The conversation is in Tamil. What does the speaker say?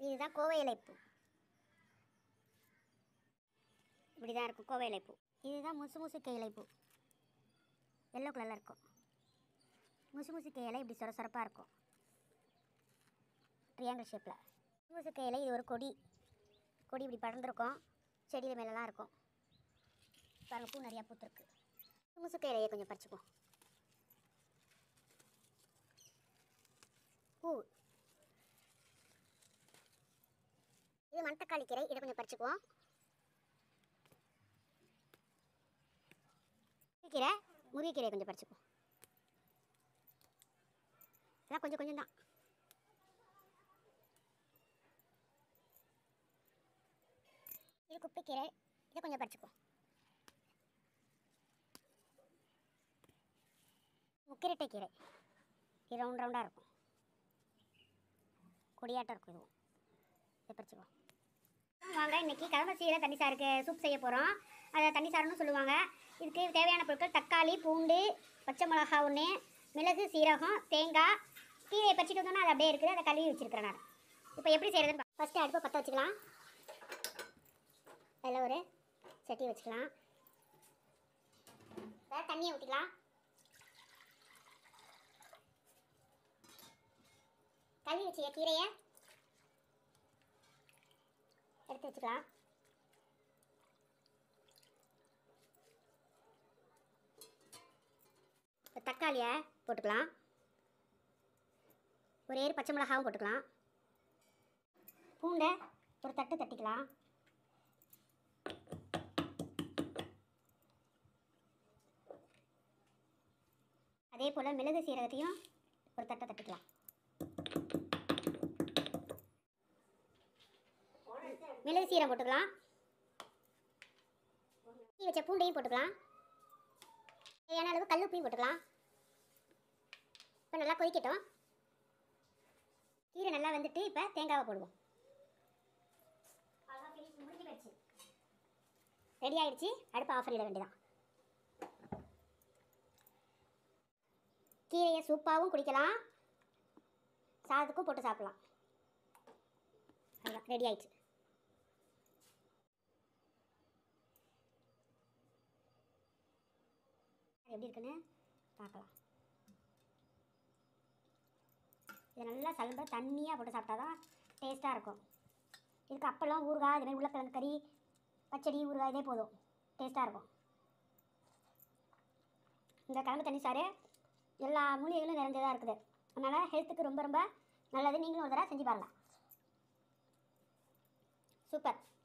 இதுதான் கோவை இலைப்பூ இப்படி தான் இருக்கும் கோவை இலைப்பூ இதுதான் முசு முசுக்கை இலைப்பூ எல்லோ கலரில் இருக்கும் முசு முசுக்கை இலை இப்படி சொர சொரப்பாக இருக்கும் ட்ரியாங்கிள் ஷேப்பில் முசுக்கை இலை இது ஒரு கொடி கொடி இப்படி படர்ந்துருக்கும் செடியில் மேலெலாம் இருக்கும் பாருங்கள் பூ நிறையா பூத்துருக்கு முசுக்கை இலையை கொஞ்சம் பறிச்சுக்குவோம் பூ இது மணத்தக்காளி கீரை இதை கொஞ்சம் பறிச்சுக்குவோம் கீரை முருங்கைக்கீரையை கொஞ்சம் பறிச்சுக்குவோம் இதெல்லாம் கொஞ்சம் கொஞ்சம் தான் இது குப்பைக்கீரை இதை கொஞ்சம் பறிச்சுக்குவோம் முக்கிரட்டை கீரை இது ரவுண்ட் ரவுண்டாக இருக்கும் கொடியாட்டம் இருக்கும் இதுவும் இதை பறிச்சுக்குவோம் வாங்க இன்னைக்கு கடமை சீரை தண்ணி சாருக்கு சூப் செய்ய போகிறோம் அதை தண்ணி சாருன்னு சொல்லுவாங்க இதுக்கு தேவையான பொருட்கள் தக்காளி பூண்டு பச்சை மிளகா ஒன்று மிளகு சீரகம் தேங்காய் கீரையை பறிச்சுட்டு வந்தோன்னா அது அப்படியே இருக்குது அதை கழுவி வச்சுருக்கிறேன் நான் இப்போ எப்படி செய்கிறதுன்னு ஃபஸ்ட்டு அடுப்பை பற்ற வச்சுக்கலாம் அதில் ஒரு சட்டி வச்சுக்கலாம் அதாவது தண்ணியை ஊற்றிக்கலாம் கழுவி வச்சுக்க கீரையை எடுத்து வச்சுக்கலாம் இப்போ தக்காளியை போட்டுக்கலாம் ஒரே ஒரு பச்சை மிளகாவும் போட்டுக்கலாம் பூண்டை ஒரு தட்டு தட்டிக்கலாம் அதே போல் மிளகு சீரகத்தையும் ஒரு தட்டை தட்டிக்கலாம் மிளகு சீரகம் போட்டுக்கலாம் தீ வச்ச பூண்டையும் போட்டுக்கலாம் தேவையான அளவு கல்லுப்பையும் போட்டுக்கலாம் இப்போ நல்லா கொதிக்கட்டும் கீரை நல்லா வந்துட்டு இப்போ தேங்காவை போடுவோம் ரெடி ஆயிடுச்சு அடுப்பு ஆஃப் பண்ணிட வேண்டியதான் கீரையை சூப்பாகவும் குடிக்கலாம் சாதத்துக்கும் போட்டு சாப்பிடலாம் அவ்வளோதான் ரெடி ஆயிடுச்சு அது எப்படி இருக்குன்னு பார்க்கலாம் இது நல்லா சலம்ப தண்ணியாக போட்டு சாப்பிட்டா தான் டேஸ்ட்டாக இருக்கும் இதுக்கு அப்பளம் ஊறுகாய் இது மாதிரி உருளைக்கிழங்கு கறி பச்சடி ஊறுகாய் இதே போதும் டேஸ்ட்டாக இருக்கும் இந்த கிழங்கு தண்ணி சாறு எல்லா மூலிகைகளும் நிறைஞ்சதாக இருக்குது அதனால் ஹெல்த்துக்கு ரொம்ப ரொம்ப நல்லது நீங்களும் ஒரு தடவை செஞ்சு பாருங்கள் சூப்பர்